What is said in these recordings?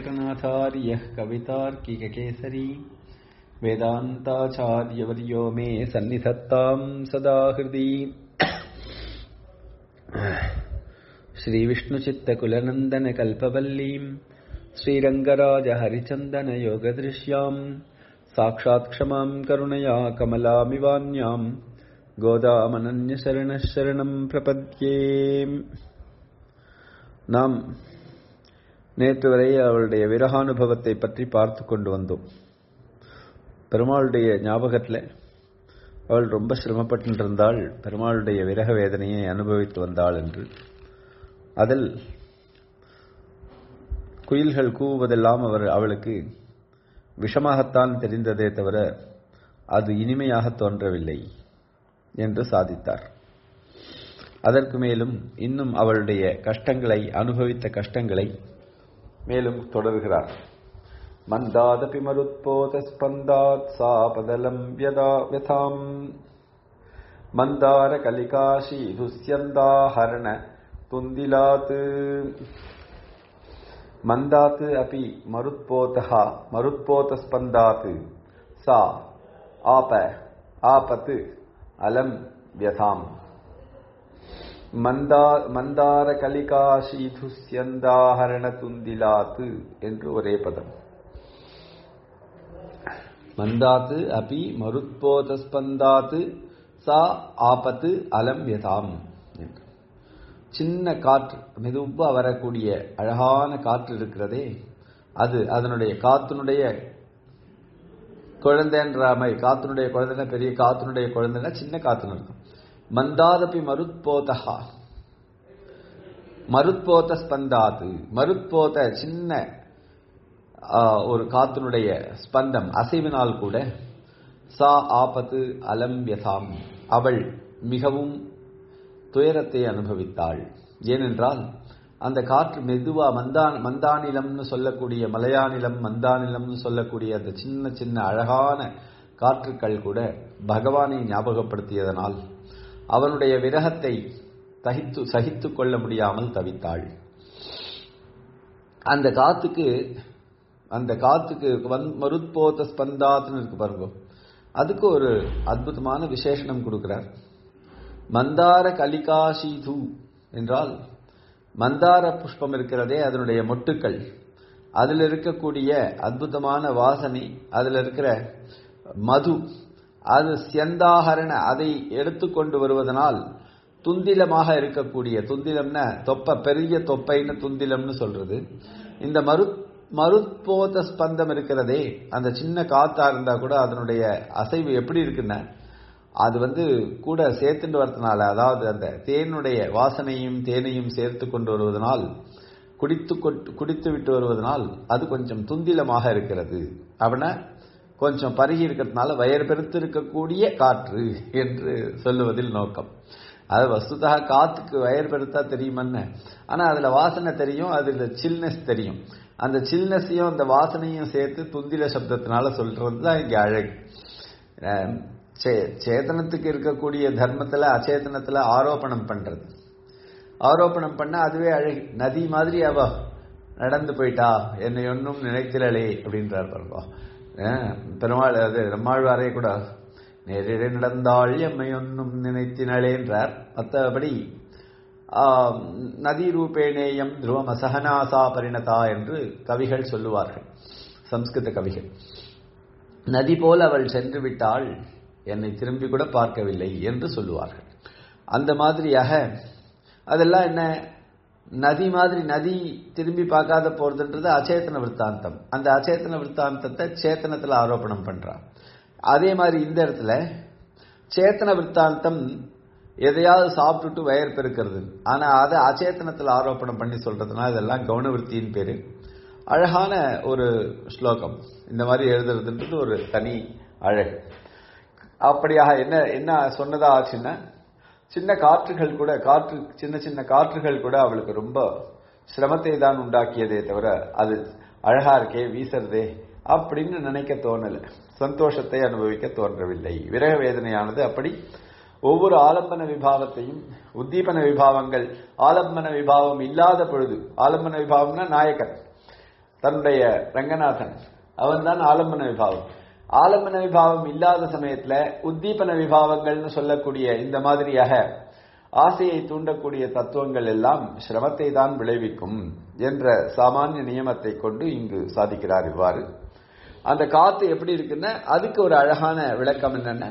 वेङ्कटनाथार्यः कवितार्किककेसरी वेदान्ताचार्यवर्यो मे सन्निधत्ताम् सदा हृदि श्रीविष्णुचित्तकुलनन्दनकल्पवल्लीम् श्रीरङ्गराजहरिचन्दनयोगदृश्याम् साक्षात् क्षमाम् करुणया कमलामिवान्याम् गोदामनन्यशरणः शरणम् प्रपद्ये நாம் நேற்று வரை அவளுடைய விரகானுபவத்தை பற்றி பார்த்து கொண்டு வந்தோம் பெருமாளுடைய ஞாபகத்தில் அவள் ரொம்ப சிரமப்பட்டு இருந்தாள் பெருமாளுடைய விரக வேதனையை அனுபவித்து வந்தாள் என்று அதில் குயில்கள் கூவுவதெல்லாம் அவர் அவளுக்கு விஷமாகத்தான் தெரிந்ததே தவிர அது இனிமையாக தோன்றவில்லை என்று சாதித்தார் அதற்கு மேலும் இன்னும் அவளுடைய கஷ்டங்களை அனுபவித்த கஷ்டங்களை மேலும் தொடர்கிறார் மந்தாதபி மருத்போத ஸ்பந்தாத் சாபதலம் வியதா வியதாம் மந்தார கலிகாஷி துஷ்யந்தாஹரண துந்திலாத் மந்தாத் அபி மருத்போதா மருத்போத ஸ்பந்தாத் சா ஆப ஆபத் அலம் வியதாம் மந்தா மந்தார கலிகாஷீதுஸ்யந்தாஹரண துந்திலாத்து என்று ஒரே பதம் மந்தாத்து அபி மருத்போதஸ்பந்தாத்து சா ஆபத்து அலம் வியதாம் என்று சின்ன காற்று மெதுவா வரக்கூடிய அழகான காற்று இருக்கிறதே அது அதனுடைய காத்தினுடைய குழந்தைன்ற மாதிரி காத்தினுடைய குழந்தைனா பெரிய காத்தினுடைய குழந்தைனா சின்ன காத்துன்னு இருக்கும் மந்தாதபி மருத்போதா மருத்போத ஸ்பந்தாது மருத்போத சின்ன ஒரு காத்தினுடைய ஸ்பந்தம் அசைவினால் கூட சா ஆபத்து அலம்பியதாம் அவள் மிகவும் துயரத்தை அனுபவித்தாள் ஏனென்றால் அந்த காற்று மெதுவா மந்தான் மந்தானிலம்னு சொல்லக்கூடிய மலையானிலம் மந்தானிலம்னு சொல்லக்கூடிய அந்த சின்ன சின்ன அழகான காற்றுக்கள் கூட பகவானை ஞாபகப்படுத்தியதனால் அவனுடைய விரகத்தை தகித்து சகித்து கொள்ள முடியாமல் தவித்தாள் அந்த காத்துக்கு அந்த காத்துக்கு வன் மருத்போத ஸ்பந்தாத்னு இருக்கு பாருங்க அதுக்கு ஒரு அற்புதமான விசேஷனம் கொடுக்கிறார் மந்தார கலிகாஷீது என்றால் மந்தார புஷ்பம் இருக்கிறதே அதனுடைய மொட்டுக்கள் அதில் இருக்கக்கூடிய அற்புதமான வாசனை அதில் இருக்கிற மது அது சியந்தாகரண அதை எடுத்துக்கொண்டு வருவதனால் துந்திலமாக இருக்கக்கூடிய துந்திலம்னா தொப்ப பெரிய தொப்பைன்னு துந்திலம்னு சொல்றது இந்த மரு மருத்போத ஸ்பந்தம் இருக்கிறதே அந்த சின்ன காத்தா இருந்தா கூட அதனுடைய அசைவு எப்படி இருக்குன்னா அது வந்து கூட சேர்த்துட்டு வரதுனால அதாவது அந்த தேனுடைய வாசனையும் தேனையும் சேர்த்து கொண்டு வருவதனால் குடித்து குடித்து விட்டு வருவதனால் அது கொஞ்சம் துந்திலமாக இருக்கிறது அப்படின்னா கொஞ்சம் பருகி இருக்கிறதுனால வயர் பெருத்து இருக்கக்கூடிய காற்று என்று சொல்லுவதில் நோக்கம் அது வஸ்துதாக காத்துக்கு வயர் பெருத்தா தெரியுமன்னு ஆனா அதுல வாசனை தெரியும் அதுல சில்னஸ் தெரியும் அந்த சில்னஸையும் அந்த வாசனையும் சேர்த்து துந்தில சப்தத்தினால சொல்றது தான் இங்க அழகு சேதனத்துக்கு இருக்கக்கூடிய தர்மத்துல அச்சேதனத்துல ஆரோப்பணம் பண்றது ஆரோப்பணம் பண்ண அதுவே அழகு நதி மாதிரி அவ நடந்து போயிட்டா என்னை ஒன்றும் நினைத்திரலே அப்படின்றார் பாருங்க பெருமாள் அது நம்மாழ்வாரே கூட நேரிட நடந்தாள் எம்மை ஒன்றும் நினைத்தினளேன்றார் மற்றபடி நதி ரூபேணேயம் துருவம் அசகனாசா பரிணதா என்று கவிகள் சொல்லுவார்கள் சம்ஸ்கிருத கவிகள் நதி போல் அவள் சென்று விட்டாள் என்னை திரும்பி கூட பார்க்கவில்லை என்று சொல்லுவார்கள் அந்த மாதிரியாக அதெல்லாம் என்ன நதி மாதிரி நதி திரும்பி பார்க்காத போறதுன்றது அச்சேத்தன விற்த்தாந்தம் அந்த அச்சேத்தன விற்த்தாந்தத்தை சேத்தனத்துல ஆரோப்பணம் பண்றான் அதே மாதிரி இந்த இடத்துல சேத்தன விற்த்தாந்தம் எதையாவது சாப்பிட்டுட்டு வயர் பெருக்கிறது ஆனா அதை அச்சேத்தனத்துல ஆரோப்பணம் பண்ணி சொல்றதுனால இதெல்லாம் கவனவிருத்தியின் பேரு அழகான ஒரு ஸ்லோகம் இந்த மாதிரி எழுதுறதுன்றது ஒரு தனி அழகு அப்படியாக என்ன என்ன சொன்னதா ஆச்சுன்னா சின்ன காற்றுகள் கூட காற்று சின்ன சின்ன காற்றுகள் கூட அவளுக்கு ரொம்ப சிரமத்தை தான் உண்டாக்கியதே தவிர அது அழகா இருக்கே வீசுறதே அப்படின்னு நினைக்க தோணல சந்தோஷத்தை அனுபவிக்க தோன்றவில்லை விரக வேதனையானது அப்படி ஒவ்வொரு ஆலம்பன விபாவத்தையும் உத்தீபன விபாவங்கள் ஆலம்பன விபாவம் இல்லாத பொழுது ஆலம்பன விபாவம்னா நாயகன் தன்னுடைய ரங்கநாதன் அவன் தான் ஆலம்பன விபாவம் ஆலம்பன விபாவம் இல்லாத சமயத்துல உத்தீபன விபாவங்கள்னு சொல்லக்கூடிய இந்த மாதிரியாக ஆசையை தூண்டக்கூடிய தத்துவங்கள் எல்லாம் சிரமத்தை தான் விளைவிக்கும் என்ற சாமானிய நியமத்தை கொண்டு இங்கு சாதிக்கிறார் இவ்வாறு அந்த காத்து எப்படி இருக்குன்னா அதுக்கு ஒரு அழகான விளக்கம் என்னன்னா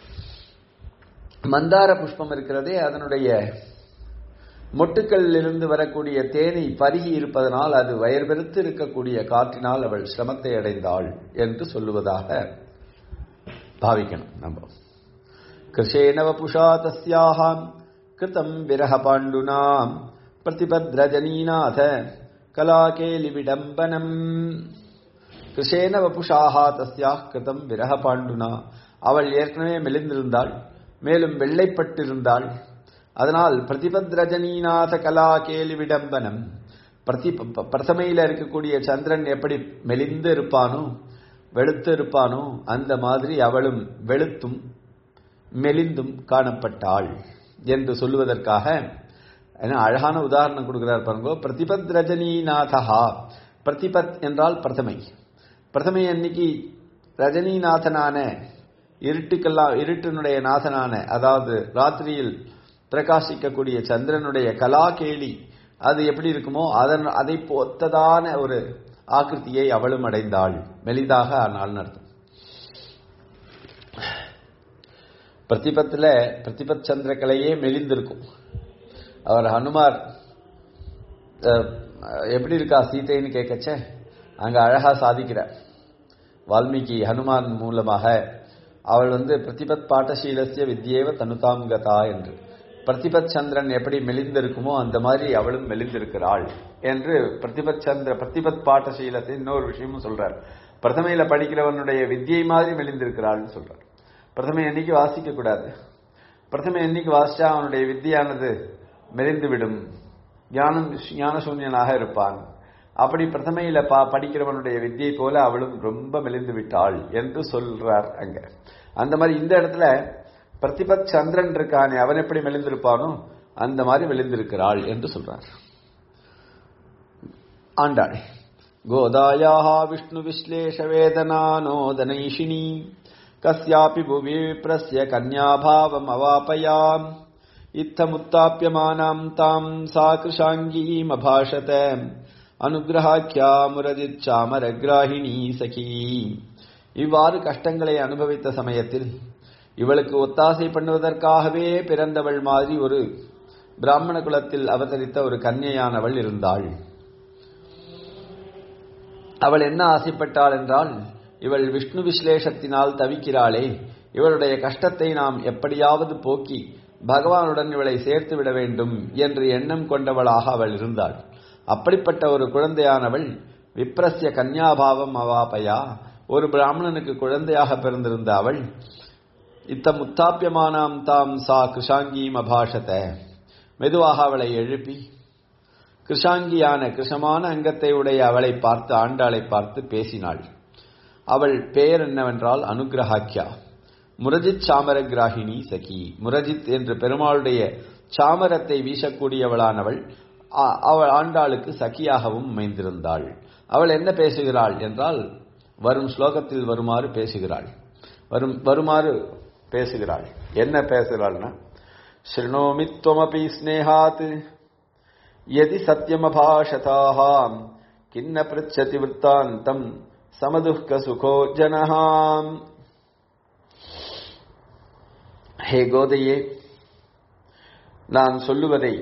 மந்தார புஷ்பம் இருக்கிறதே அதனுடைய மொட்டுக்களில் இருந்து வரக்கூடிய தேனை பருகி இருப்பதனால் அது வயர் பெருத்து இருக்கக்கூடிய காற்றினால் அவள் சிரமத்தை அடைந்தாள் என்று சொல்லுவதாக பாவிக்கணும் நம்ம கிருஷேண வபுஷா தஸ்யாஹாம் கிருதம் விரஹ பாண்டுனாம் பிரதிபத்ரஜனீநாத கலாகேலி விடம்பனம் கிருஷேன வபுஷாஹா தஸ்யா கிருதம் விரஹ பாண்டுனா அவள் ஏற்கனவே மெலிந்திருந்தாள் மேலும் வெள்ளைப்பட்டிருந்தாள் அதனால் பிரதிபத்ரஜனீநாத கலா கேலி விடம்பனம் பிரதி பிரதமையில இருக்கக்கூடிய சந்திரன் எப்படி மெலிந்து இருப்பானோ வெளுத்து இருப்பானோ அந்த மாதிரி அவளும் வெளுத்தும் மெலிந்தும் காணப்பட்டாள் என்று சொல்லுவதற்காக அழகான உதாரணம் கொடுக்கிறார் பாருங்க பிரதிபத் ரஜினிநாதா பிரதிபத் என்றால் பிரதமை பிரதமை அன்னைக்கு ரஜினிநாதனான இருட்டுக்கெல்லாம் இருட்டினுடைய நாதனான அதாவது ராத்திரியில் பிரகாசிக்கக்கூடிய சந்திரனுடைய கலா கேலி அது எப்படி இருக்குமோ அதன் அதை பொத்ததான ஒரு ஆக்கிருத்தியை அவளும் அடைந்தாள் மெலிதாக ஆனாள் அர்த்தம் பிரதிபத்தில் பிரதிபத் சந்திரக்கலையே மெலிந்திருக்கும் அவர் ஹனுமார் எப்படி இருக்கா சீதைன்னு கேட்கச்ச அங்க அழகா சாதிக்கிறார் வால்மீகி ஹனுமான் மூலமாக அவள் வந்து பிரதிபத் பாட்டசீலசிய வித்யேவ தனுதாம் கதா என்று பிரதிபத் சந்திரன் எப்படி மெலிந்திருக்குமோ அந்த மாதிரி அவளும் மெலிந்திருக்கிறாள் என்று பிரதிபத் சந்திர பிரதிபத் பாட்டசீலத்தை இன்னொரு விஷயமும் சொல்றார் பிரதமையில படிக்கிறவனுடைய வித்தியை மாதிரி மெலிந்திருக்கிறாள்னு சொல்றார் பிரதமை என்னைக்கு வாசிக்க கூடாது பிரதமை என்னைக்கு வாசிச்சா அவனுடைய வித்தியானது மெலிந்து விடும் ஞானம் ஞானசூன்யனாக இருப்பான் அப்படி பிரதமையில பா படிக்கிறவனுடைய வித்தியை போல அவளும் ரொம்ப மெலிந்து விட்டாள் என்று சொல்றார் அங்க அந்த மாதிரி இந்த இடத்துல பிரதிபத் சந்திரன் இருக்கானே அவன் எப்படி மெலிந்திருப்பானோ அந்த மாதிரி மெலிந்திருக்கிறாள் என்று சொல்றார் ஆண்டாள் கோதாயாக விஷ்ணு விஸ்லேஷ வேதனானோதனைஷினி கஸ்யாபி புவி பிரஸ்ய கன்யாபாவம் அவாபயாம் இத்தமுத்தாப்பியமானாம் தாம் சா கிருஷாங்கீம் அபாஷத அனுகிரகாக்கியா முரதிச்சாமரகிராகிணி சகி இவ்வாறு கஷ்டங்களை அனுபவித்த சமயத்தில் இவளுக்கு ஒத்தாசை பண்ணுவதற்காகவே பிறந்தவள் மாதிரி ஒரு பிராமண குலத்தில் அவதரித்த ஒரு கன்னியானவள் இருந்தாள் அவள் என்ன ஆசைப்பட்டாள் என்றால் இவள் விஷ்ணு விஸ்லேஷத்தினால் தவிக்கிறாளே இவளுடைய கஷ்டத்தை நாம் எப்படியாவது போக்கி பகவானுடன் இவளை சேர்த்து விட வேண்டும் என்று எண்ணம் கொண்டவளாக அவள் இருந்தாள் அப்படிப்பட்ட ஒரு குழந்தையானவள் விப்ரஸ்ய கன்யாபாவம் அவாபயா ஒரு பிராமணனுக்கு குழந்தையாக பிறந்திருந்த அவள் இத்த முத்தாப்பியமானாம் தாம் சா கிருஷாங்கீம் அபாஷத மெதுவாக அவளை எழுப்பி கிருஷாங்கியான கிருஷமான அங்கத்தை உடைய அவளை பார்த்து ஆண்டாளை பார்த்து பேசினாள் அவள் பெயர் என்னவென்றால் அனுகிரகாக்கியா முரஜித் சாமரகிராகினி சகி முரஜித் என்று பெருமாளுடைய சாமரத்தை வீசக்கூடியவளானவள் அவள் ஆண்டாளுக்கு சகியாகவும் அமைந்திருந்தாள் அவள் என்ன பேசுகிறாள் என்றால் வரும் ஸ்லோகத்தில் வருமாறு பேசுகிறாள் வரும் வருமாறு பேசுகிறாள் என்ன பேசுகிறாள்னா ஸ்ருணோமி துவமபி ஸ்னேகாத் யதி சத்தியமபாஷதாம் கிண்ண பிருச்சதி விற்த்தாந்தம் சமதுக்க சுகோ ஜனஹாம் ஹே கோதையே நான் சொல்லுவதை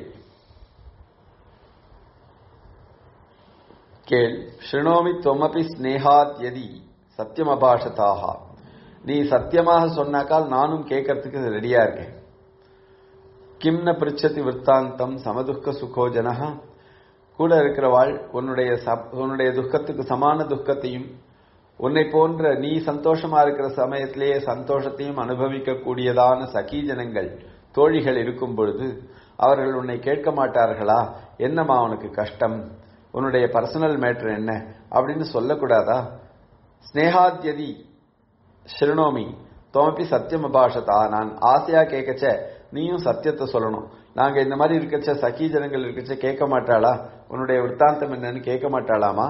கேள் ஸ்ருணோமி தொமபி ஸ்னேகாத் யதி சத்தியம் அபாஷதாக நீ சத்தியமாக சொன்னாக்கால் நானும் கேட்கறதுக்கு ரெடியா இருக்கேன் கிம்ன பிரிச்சதி விற்த்தாந்தம் சமதுக்க சுகோ ஜனஹா கூட இருக்கிறவாள் உன்னுடைய உன்னுடைய துக்கத்துக்கு சமான துக்கத்தையும் உன்னை போன்ற நீ சந்தோஷமா இருக்கிற சமயத்திலேயே சந்தோஷத்தையும் அனுபவிக்க கூடியதான சகி ஜனங்கள் தோழிகள் இருக்கும் பொழுது அவர்கள் உன்னை கேட்க மாட்டார்களா என்னம்மா உனக்கு கஷ்டம் உன்னுடைய பர்சனல் மேட்டர் என்ன அப்படின்னு சொல்லக்கூடாதா ஸ்னேகாத்யதி ஸ்ருணோமி தோமப்பி சத்தியம் அபாஷதா நான் ஆசையா கேட்கச்ச நீயும் சத்தியத்தை சொல்லணும் நாங்க இந்த மாதிரி இருக்கச்ச சகி ஜனங்கள் இருக்கச்ச கேட்க மாட்டாளா உன்னுடைய விற்த்தாந்தம் என்னன்னு கேட்க மாட்டாளாமா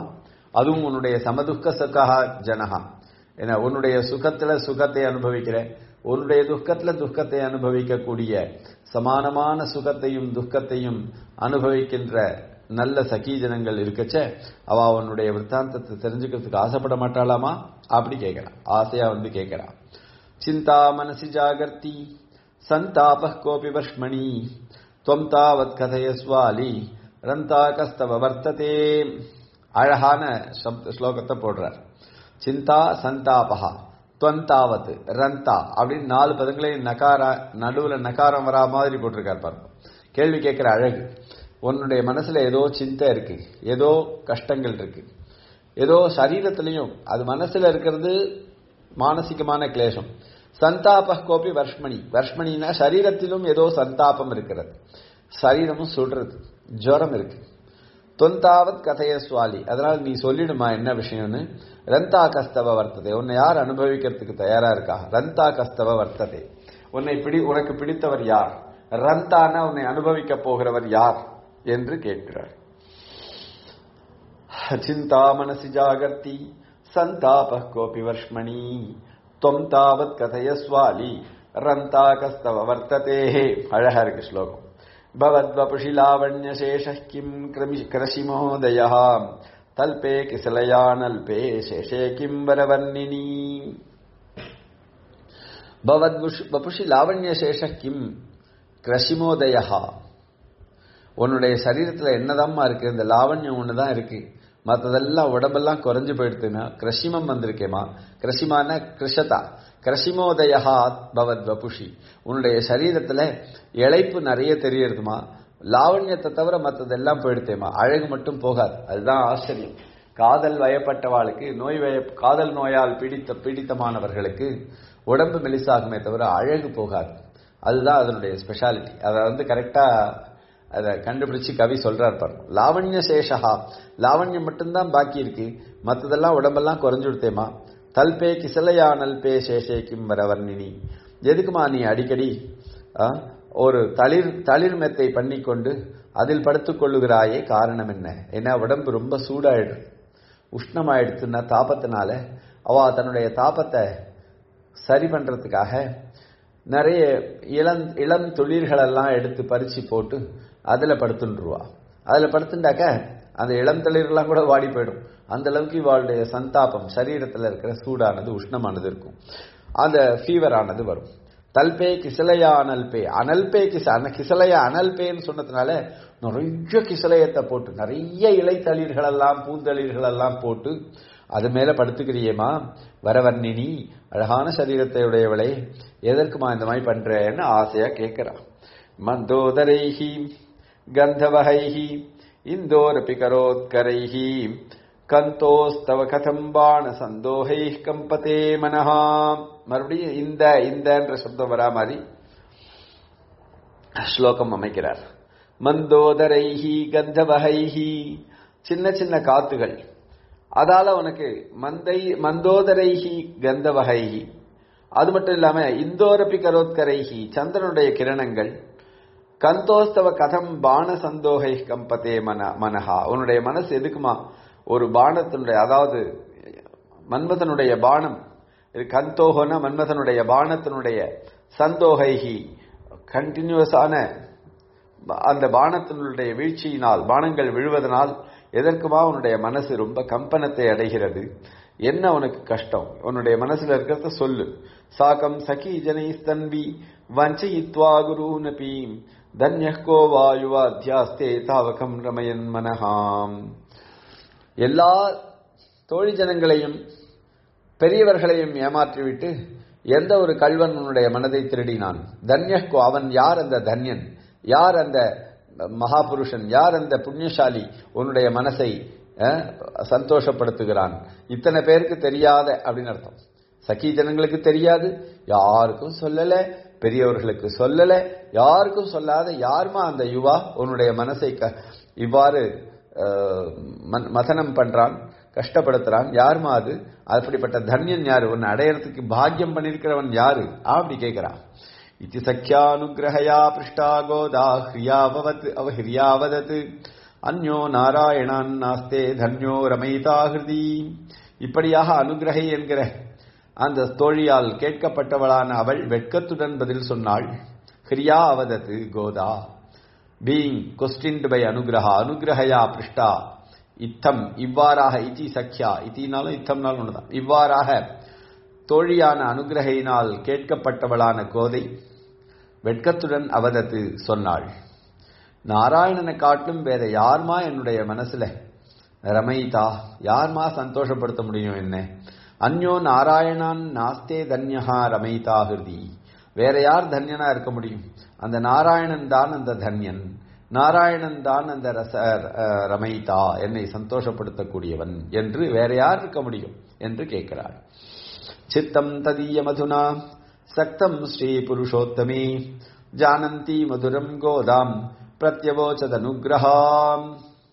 அதுவும் உன்னுடைய சமதுக்க சுகா ஜனஹா ஏன்னா உன்னுடைய சுகத்துல சுகத்தை அனுபவிக்கிற உன்னுடைய துக்கத்துல துக்கத்தை அனுபவிக்கக்கூடிய சமானமான சுகத்தையும் துக்கத்தையும் அனுபவிக்கின்ற நல்ல சகீஜனங்கள் இருக்கச்ச அவ அவனுடைய விற்த்தாந்தத்தை தெரிஞ்சுக்கிறதுக்கு ஆசைப்பட மாட்டாளாமா அப்படி கேட்கிறான் ஆசையா வந்து கேட்கிறான் சிந்தா மனசி ஜாகர்த்தி சந்தாப கோபி வர்ஷ்மணி துவம் தாவத் கதையஸ்வாலி ரந்தா கஸ்தவ வர்த்ததே அழகான ஸ்லோகத்தை போடுறார் சிந்தா சந்தாபகா துவந்தாவத் ரந்தா அப்படின்னு நாலு பதங்களையும் நகாரா நடுவுல நகாரம் வரா மாதிரி போட்டிருக்கார் பாருங்க கேள்வி கேட்கிற அழகு உன்னுடைய மனசுல ஏதோ சிந்தை இருக்கு ஏதோ கஷ்டங்கள் இருக்கு ஏதோ சரீரத்திலையும் அது மனசுல இருக்கிறது மானசிகமான கிளேசம் சந்தாப கோபி வர்ஷ்மணி வர்ஷ்மணினா சரீரத்திலும் ஏதோ சந்தாபம் இருக்கிறது சரீரமும் சுடுறது ஜுரம் இருக்கு தொந்தாவத் கதைய சுவாலி அதனால் நீ சொல்லிடுமா என்ன விஷயம்னு ரந்தா கஸ்தவ வர்த்ததை உன்னை யார் அனுபவிக்கிறதுக்கு தயாரா இருக்கா ரந்தா கஸ்தவ வர்த்ததை உன்னை பிடி உனக்கு பிடித்தவர் யார் ரந்தானா உன்னை அனுபவிக்க போகிறவர் யார் என்று கேட்கிறார் சிந்தா மனசி ஜாகர்த்தி சந்தாப கோபி வர்ஷ்மணி தொம் தாவத் கதையஸ்வாலி ரந்தா கஸ்தவ வர்த்ததே அழகா இருக்கு ஸ்லோகம் भवद्वपुषि लावण्यशेषः किम् क्रशिमोदयः तल्पे किसलयानल्पे शेषे किम् वरवर्णिनी भवद्वपुषि लावण्यशेषः किम् கிரஷிமோதயா உன்னுடைய சரீரத்துல என்னதாம்மா இருக்கு இந்த லாவண்யம் ஒண்ணுதான் இருக்கு மற்றதெல்லாம் உடம்பெல்லாம் குறைஞ்சு போயிடுதுன்னா கிரஷிமம் வந்திருக்கேமா கிரஷிமான கிருஷதா கிரஷிமோதயா பவத் வபுஷி உன்னுடைய சரீரத்துல இழைப்பு நிறைய தெரியறதுமா லாவண்யத்தை தவிர மற்றதெல்லாம் போயிடுத்தேமா அழகு மட்டும் போகாது அதுதான் ஆச்சரியம் காதல் வயப்பட்டவாளுக்கு நோய் வய காதல் நோயால் பீடித்த பீடித்தமானவர்களுக்கு உடம்பு மெலிசாகுமே தவிர அழகு போகாது அதுதான் அதனுடைய ஸ்பெஷாலிட்டி அதை வந்து கரெக்டா அதை கண்டுபிடிச்சு கவி சொல்றார் பாருங்க லாவண்ய சேஷகா லாவண்யம் மட்டும்தான் பாக்கி இருக்கு மற்றதெல்லாம் உடம்பெல்லாம் குறைஞ்சு விடுத்தேமா தல்பே கிசலையா நல்பே சேஷே கிம் வரவர்ணினி எதுக்குமா நீ அடிக்கடி ஒரு தளிர் தளிர் மெத்தை பண்ணிக்கொண்டு அதில் படுத்துக் கொள்ளுகிறாயே காரணம் என்ன ஏன்னா உடம்பு ரொம்ப சூடாயிடுது உஷ்ணமாயிடுச்சுன்னா தாபத்தினால அவ தன்னுடைய தாபத்தை சரி பண்றதுக்காக நிறைய இளம் இளம் துளிர்களெல்லாம் எடுத்து பறிச்சு போட்டு அதில் படுத்துட்டுருவா அதில் படுத்துட்டாக்க அந்த இளம் தளிர்கள்லாம் கூட வாடி போயிடும் அந்த அளவுக்கு இவாளுடைய சந்தாபம் சரீரத்தில் இருக்கிற சூடானது உஷ்ணமானது இருக்கும் அந்த ஃபீவர் ஆனது வரும் தல்பே கிசலையா அனல்பே அனல்பே கிச அன கிசலையா அனல்பேன்னு சொன்னதுனால நிறைய கிசலையத்தை போட்டு நிறைய இலைத்தளிர்கள் எல்லாம் பூந்தளிர்கள் எல்லாம் போட்டு அது மேல படுத்துக்கிறியேமா வரவர்ணினி அழகான சரீரத்தை உடையவளே எதற்குமா இந்த மாதிரி பண்றேன்னு ஆசையா கேட்கிறா மந்தோதரைஹி கந்தவகைஹி இந்தோரபி கரோத்கரைஹி கந்தோஸ்தவ கதம் பாண சந்தோகை கம்பதே மனஹா மறுபடியும் இந்த இந்தன்ற சப்தம் வரா மாதிரி ஸ்லோகம் அமைக்கிறார் மந்தோதரைஹி கந்தவகைஹி சின்ன சின்ன காத்துகள் அதால உனக்கு மந்தை மந்தோதரைஹி கந்தவகைஹி அது மட்டும் இல்லாம இந்தோரபி கரோத்கரைஹி சந்திரனுடைய கிரணங்கள் கந்தோஸ்தவ கதம் பான சந்தோகை கம்பதே மன மனஹா உன்னுடைய மனசு எதுக்குமா ஒரு பானத்தினுடைய அதாவது மன்மதனுடைய பானம் கந்தோகனா மன்மதனுடைய பானத்தினுடைய சந்தோகைஹி கண்டினியூஸான அந்த பானத்தினுடைய வீழ்ச்சியினால் பானங்கள் விழுவதனால் எதற்குமா உன்னுடைய மனசு ரொம்ப கம்பனத்தை அடைகிறது என்ன உனக்கு கஷ்டம் உன்னுடைய மனசுல இருக்கிறத சொல்லு சாக்கம் சகி ஜனை ஸ்தன்வி வஞ்சயித்வா குருநபி தன்யக்கோ வாயுவாத்தியாஸ்தே தாவகம் ரமயன் மனஹாம் எல்லா தோழி ஜனங்களையும் பெரியவர்களையும் ஏமாற்றிவிட்டு எந்த ஒரு கல்வன் உன்னுடைய மனதை திருடினான் தன்யக்கோ அவன் யார் அந்த தன்யன் யார் அந்த மகாபுருஷன் யார் அந்த புண்ணியசாலி உன்னுடைய மனசை சந்தோஷப்படுத்துகிறான் இத்தனை பேருக்கு தெரியாத அப்படின்னு அர்த்தம் சகி ஜனங்களுக்கு தெரியாது யாருக்கும் சொல்லல பெரியவர்களுக்கு சொல்லல யாருக்கும் சொல்லாத யாருமா அந்த யுவா உன்னுடைய மனசை இவ்வாறு மதனம் பண்றான் கஷ்டப்படுத்துறான் யாருமா அது அப்படிப்பட்ட தன்யன் யாரு உன்னை அடையறதுக்கு பாக்கியம் பண்ணிருக்கிறவன் யாரு அப்படி கேட்கிறான் इति सख्यानुग्रहया पृष्टा गोदा ह्रियाववत् अवहिर्यावदत् அந்யோ நாராயணான் நாஸ்தே தன்யோ ரமைதா ஹிருதி இப்படியாக அனுகிரகை என்கிற அந்த தோழியால் கேட்கப்பட்டவளான அவள் வெட்கத்துடன் பதில் சொன்னாள் ஹிரியா அவதத்து கோதா பீங் கொஸ்டின்டு பை அனுகிரகா அனுகிரகயா பிருஷ்டா இத்தம் இவ்வாறாக இதி சக்யா இத்தினாலும் இத்தம்னாலும் ஒண்ணுதான் இவ்வாறாக தோழியான அனுகிரகையினால் கேட்கப்பட்டவளான கோதை வெட்கத்துடன் அவதத்து சொன்னாள் நாராயணனை காட்டும் வேற யார்மா என்னுடைய மனசுல ரமைதா யார்மா சந்தோஷப்படுத்த முடியும் என்ன அந்யோ நாராயணான் நாஸ்தே தன்யஹா ரமைதா ஹிருதி வேற யார் தன்யனா இருக்க முடியும் அந்த நாராயணன் தான் அந்த தன்யன் நாராயணன் தான் அந்த ரச அஹ், ரமைதா என்னை சந்தோஷப்படுத்தக்கூடியவன் என்று வேற யார் இருக்க முடியும் என்று கேட்கிறாள் சித்தம் ததீய மதுனா சக்தம் ஸ்ரீ புருஷோத்தமே ஜானந்தி மதுரம் கோதாம் பிரத்யவோச்சதனுகிரகாம்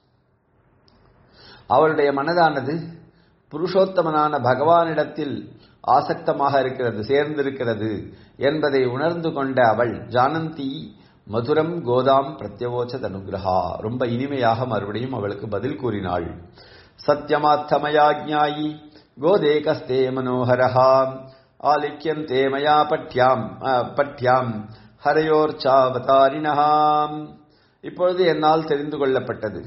அவளுடைய மனதானது புருஷோத்தமனான பகவானிடத்தில் ஆசக்தமாக இருக்கிறது சேர்ந்திருக்கிறது என்பதை உணர்ந்து கொண்ட அவள் ஜானந்தி மதுரம் கோதாம் பிரத்யவோச்ச அனுகிரகா ரொம்ப இனிமையாக மறுபடியும் அவளுக்கு பதில் கூறினாள் சத்யமாத்தமயாஜ்ஞாயி கோதே கஸ்தே மனோகரஹா ஆலிக்கியம் தே மயா பட்யாம் அஹ், பட்யாம் ஹரையோர்ச்சாவதாரிணஹாம் இப்பொழுது என்னால் தெரிந்து கொள்ளப்பட்டது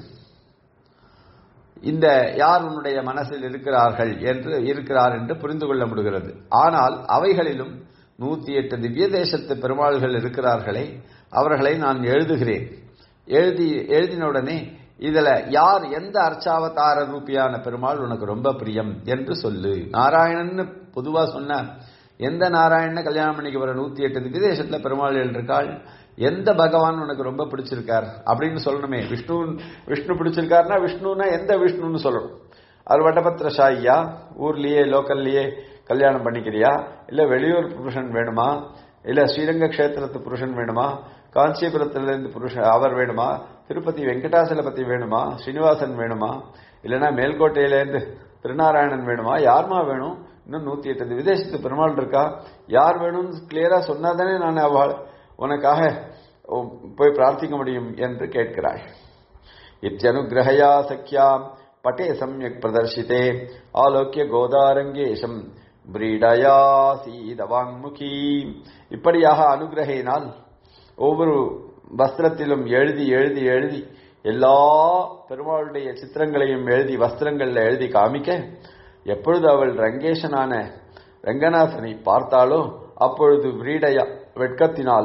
இந்த யார் உன்னுடைய மனசில் இருக்கிறார்கள் என்று இருக்கிறார் என்று புரிந்து கொள்ள முடிகிறது ஆனால் அவைகளிலும் நூத்தி எட்டு திவ்ய தேசத்து பெருமாள்கள் இருக்கிறார்களே அவர்களை நான் எழுதுகிறேன் எழுதி எழுதினவுடனே இதுல யார் எந்த அர்ச்சாவதார ரூபியான பெருமாள் உனக்கு ரொம்ப பிரியம் என்று சொல்லு நாராயணன் பொதுவா சொன்ன எந்த நாராயணனை கல்யாணம் பண்ணிக்க போற நூத்தி எட்டு திவ்ய தேசத்துல பெருமாள்கள் இருக்காள் எந்த பகவான் உனக்கு ரொம்ப பிடிச்சிருக்கார் அப்படின்னு சொல்லணுமே விஷ்ணு விஷ்ணு பிடிச்சிருக்காருன்னா விஷ்ணுனா எந்த விஷ்ணுன்னு சொல்லணும் அது வட்டபத்திரசாயியா ஊர்லயே லோக்கல்லையே கல்யாணம் பண்ணிக்கிறியா இல்ல வெளியூர் புருஷன் வேணுமா இல்ல ஸ்ரீரங்க கஷேத்திரத்து புருஷன் வேணுமா காஞ்சிபுரத்திலிருந்து புருஷன் அவர் வேணுமா திருப்பதி வெங்கடாசலபதி வேணுமா ஸ்ரீனிவாசன் வேணுமா இல்லைன்னா மேல்கோட்டையிலேருந்து திருநாராயணன் வேணுமா யாருமா வேணும் இன்னும் நூத்தி எட்டு விதேசத்து பெருமாள் இருக்கா யார் வேணும்னு கிளியரா சொன்னாதானே நான் அவள் உனக்காக போய் பிரார்த்திக்க முடியும் என்று கேட்கிறாள் இத்தியனுகிரகயா சக்கியாம் பட்டே சமயக் பிரதர்ஷித்தே ஆலோக்கிய கோதாரங்கேஷம் பிரீடயா சீதவாங்முகி இப்படியாக அனுகிரகையினால் ஒவ்வொரு வஸ்திரத்திலும் எழுதி எழுதி எழுதி எல்லா பெருமாளுடைய சித்திரங்களையும் எழுதி வஸ்திரங்கள்ல எழுதி காமிக்க எப்பொழுது அவள் ரங்கேஷனான ரங்கநாதனை பார்த்தாலோ அப்பொழுது விரீடயா வெட்கத்தினால்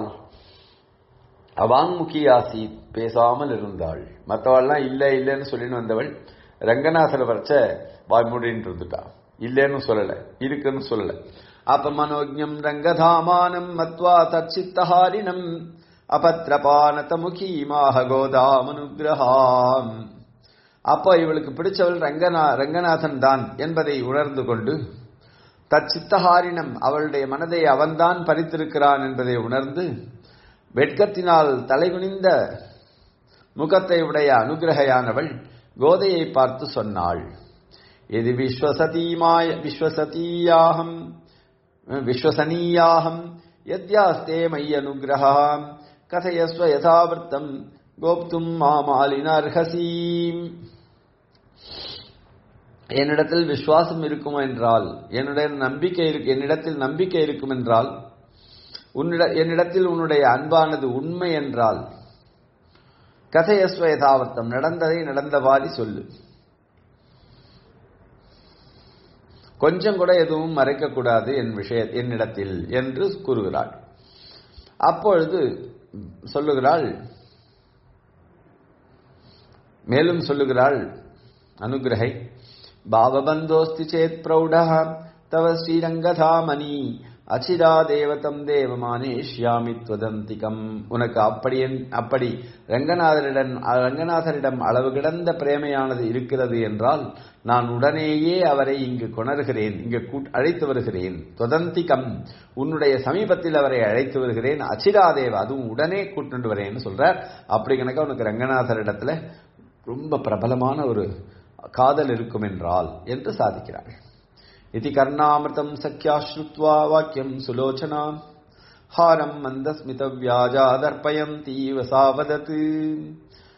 அவாங்முகியாசி பேசாமல் இருந்தாள் மற்றவாள்லாம் இல்ல இல்லைன்னு சொல்லின்னு வந்தவள் ரங்கநாதர் வரைச்ச வாய்மூடின்னு இருந்துட்டா இல்லைன்னு சொல்லல இருக்குன்னு சொல்லல அப்ப மனோஜம் ரங்கதாமானம் மத்வா தச்சித்தஹாரிணம் அபத்ரபானதமுகி மாக கோதாமனுகிரகாம் அப்போ இவளுக்கு பிடிச்சவள் ரங்கநா ரங்கநாதன் தான் என்பதை உணர்ந்து கொண்டு தச்சித்தஹாரினம் அவளுடைய மனதை அவன்தான் பறித்திருக்கிறான் என்பதை உணர்ந்து வெட்கத்தினால் தலைகுனிந்த முகத்தை உடைய அனுகிரகையானவள் கோதையை பார்த்து சொன்னாள் இது விஸ்வசதீமாய விஸ்வசதீயாகம் விஸ்வசனீயாகம் யத்யாஸ்தே மை அனுகிரகாம் கதையஸ்வ யதாவிருத்தம் கோப்தும் மாமாலினர்ஹசீம் என்னிடத்தில் விசுவாசம் இருக்கும் என்றால் என்னுடைய நம்பிக்கை இருக்கு என்னிடத்தில் நம்பிக்கை இருக்கும் என்றால் உன்னிட என்னிடத்தில் உன்னுடைய அன்பானது உண்மை என்றால் கதையஸ்வ யதாவர்த்தம் நடந்ததை நடந்தவாறி சொல்லு கொஞ்சம் கூட எதுவும் மறைக்கக்கூடாது என் விஷய என்னிடத்தில் என்று கூறுகிறாள் அப்பொழுது சொல்லுகிறாள் மேலும் சொல்லுகிறாள் அனுகிரகை பாவபந்தோஸ்தி சேத் பிரௌடா தவ ஸ்ரீரங்கதாமணி அச்சிரா தேவதம் தேவமானேஷ்யாமி துவதந்திகம் உனக்கு அப்படி அப்படி ரங்கநாதரிடம் ரங்கநாதரிடம் அளவு கிடந்த பிரேமையானது இருக்கிறது என்றால் நான் உடனேயே அவரை இங்கு கொணர்கிறேன் இங்கு அழைத்து வருகிறேன் துவதந்திகம் உன்னுடைய சமீபத்தில் அவரை அழைத்து வருகிறேன் அச்சிராதேவ அதுவும் உடனே கூட்டு வரேன்னு சொல்றார் அப்படி கணக்க உனக்கு ரங்கநாதரிடத்துல ரொம்ப பிரபலமான ஒரு காதல் இருக்கும் என்றால் என்று சாதிக்கிறாள் इति कर्णामृतम् सख्या श्रुत्वा वाक्यम् सुलोचना हारम् मन्दस्मितव्याजादर्पयन्तीव सा वदत्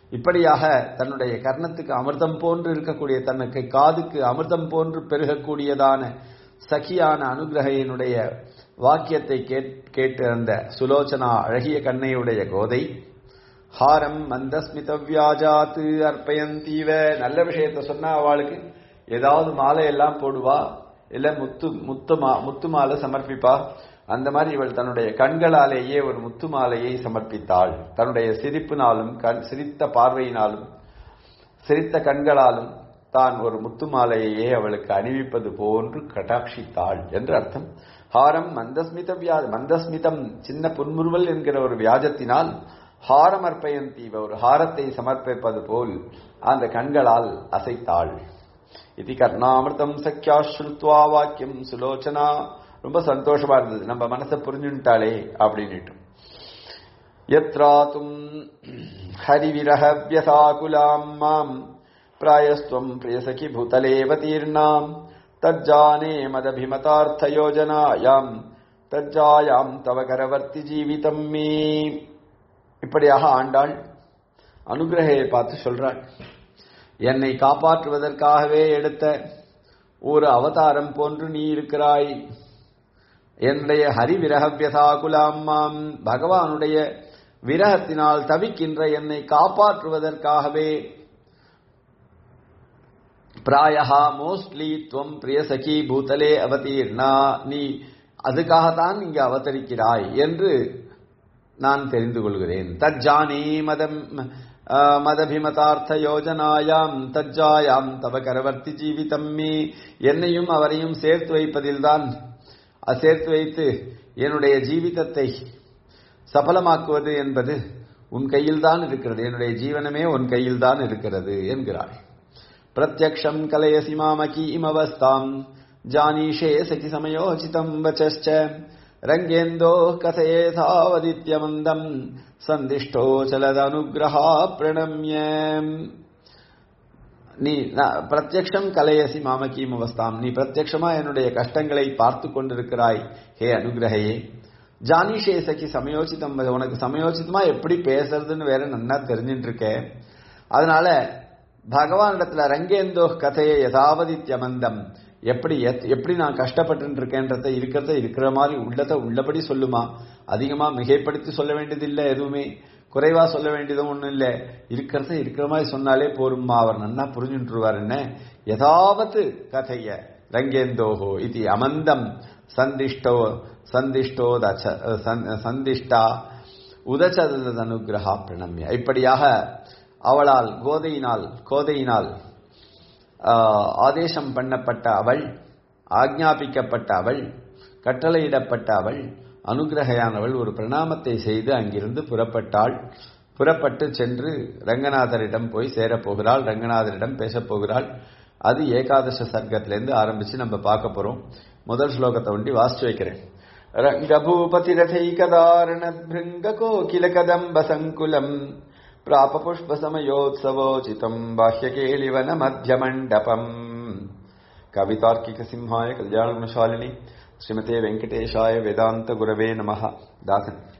இப்படியாக தன்னுடைய கர்ணத்துக்கு அமிர்தம் போன்று இருக்கக்கூடிய தனக்கு காதுக்கு அமிர்தம் போன்று பெருகக்கூடியதான சகியான அனுகிரகையினுடைய வாக்கியத்தை கேட்டு அந்த சுலோச்சனா அழகிய கண்ணையுடைய கோதை ஹாரம் மந்தஸ்மித வியாஜாத்து அர்ப்பயந்தீவ நல்ல விஷயத்த சொன்னா அவளுக்கு ஏதாவது மாலை எல்லாம் போடுவா இல்ல முத்து முத்து மா முத்து மாலை சமர்ப்பிப்பா அந்த மாதிரி இவள் தன்னுடைய கண்களாலேயே ஒரு முத்து மாலையை சமர்ப்பித்தாள் தன்னுடைய சிரிப்பினாலும் கண் சிரித்த பார்வையினாலும் சிரித்த கண்களாலும் தான் ஒரு முத்து மாலையையே அவளுக்கு அணிவிப்பது போன்று கட்டாட்சித்தாள் என்று அர்த்தம் ஹாரம் மந்தஸ்மித வியா மந்தஸ்மிதம் சின்ன புன்முறுவல் என்கிற ஒரு வியாஜத்தினால் ஹாரம் அர்ப்பயந்தீவ ஒரு ஹாரத்தை சமர்ப்பிப்பது போல் அந்த கண்களால் அசைத்தாள் இது கர்ணாமிருதம் சக்கியா ஸ்ருத்வா வாக்கியம் சுலோச்சனா ரொம்ப சந்தோஷமா இருந்தது நம்ம மனசை புரிஞ்சுட்டாளே அப்படின்னுட்டு எத்ராத்தும் ஹரிவிரக வியசாகுலாம் மாம் பிராயஸ்துவம் பிரியசகி பூதலேவ தீர்ணாம் தஜ்ஜானே மதபிமதார்த்தயோஜனாயாம் தஜ்ஜாயாம் தவ கரவர்த்தி ஜீவிதம் மே இப்படியாக ஆண்டாள் அனுகிரகையை பார்த்து சொல்றாள் என்னை காப்பாற்றுவதற்காகவே எடுத்த ஒரு அவதாரம் போன்று நீ இருக்கிறாய் என்னுடைய ஹரி விரகவியதாகுலாம்மாம் பகவானுடைய விரகத்தினால் தவிக்கின்ற என்னை காப்பாற்றுவதற்காகவே பிராயஹா மோஸ்ட்லி துவம் பிரியசகி பூதலே அவதீர்ணா நீ அதுக்காகத்தான் இங்கு அவதரிக்கிறாய் என்று நான் தெரிந்து கொள்கிறேன் தஜ்ஜானே மதம் மதபிமதார்த்த யோஜனாயாம் தஜ்ஜாயாம் தவ கரவர்த்தி ஜீவிதம் மே என்னையும் அவரையும் சேர்த்து வைப்பதில்தான் சேர்த்து வைத்து என்னுடைய ஜீவிதத்தை சபலமாக்குவது என்பது உன் கையில்தான் இருக்கிறது என்னுடைய ஜீவனமே உன் கையில்தான் இருக்கிறது என்கிறாள் பிரத்யக்ஷம் கலயசி மாமகி இமவஸ்தாம் ஜானீஷே சகி சமயோசிதம் வச்ச ரங்கேந்தோ கதையே சாவதித்யமந்தம் சந்திஷ்டோ சலதனுகிரகா பிரணம்ய நீ பிரத்யக்ஷம் கலையசி மாமகீம் அவஸ்தாம் நீ பிரத்யக்ஷமா என்னுடைய கஷ்டங்களை பார்த்து கொண்டிருக்கிறாய் ஹே அனுகிரகையே ஜானிஷே சகி சமயோசிதம் உனக்கு சமயோசிதமா எப்படி பேசுறதுன்னு வேற நன்னா தெரிஞ்சுட்டு இருக்கேன் அதனால பகவானிடத்துல ரங்கேந்தோ கதையை யதாவதித்யமந்தம் எப்படி எப்படி நான் கஷ்டப்பட்டு இருக்கேன்றத இருக்கிறத இருக்கிற மாதிரி உள்ளத உள்ளபடி சொல்லுமா அதிகமா மிகைப்படுத்தி சொல்ல வேண்டியதில்லை எதுவுமே குறைவா சொல்ல வேண்டியதும் ஒண்ணும் இல்லை இருக்கிறத இருக்கிற மாதிரி சொன்னாலே போருமா அவர் நன்னா புரிஞ்சுட்டுருவார் என்ன யதாவது கதைய ரங்கேந்தோஹோ இது அமந்தம் சந்திஷ்டோ சந்திஷ்டோ தச்ச சந்திஷ்டா உதச்சத அனுகிரகா பிரணம்ய இப்படியாக அவளால் கோதையினால் கோதையினால் ஆதேசம் பண்ணப்பட்ட அவள் ஆக்ஞாபிக்கப்பட்ட அவள் கட்டளையிடப்பட்ட அவள் அனுகிரகையானவள் ஒரு பிரணாமத்தை செய்து அங்கிருந்து புறப்பட்டாள் புறப்பட்டு சென்று ரங்கநாதரிடம் போய் சேரப்போகிறாள் ரங்கநாதரிடம் பேசப் போகிறாள் அது ஏகாதச சர்க்கத்திலேருந்து ஆரம்பிச்சு நம்ம பார்க்க போறோம் முதல் ஸ்லோகத்தை ஒண்டி வாசிச்சு வைக்கிறேன் ரங்கபூபதிரதைகதாரண பிருங்க கோகில கதம்ப சங்குலம் प्राप पुष्पसमयोत्सवोचितम् बाह्यकेलिवन मध्यमण्डपम् कवितार्किकसिंहाय कल्याणगुणशालिनि श्रीमते वेङ्कटेशाय वेदान्तगुरवे नमः दासन्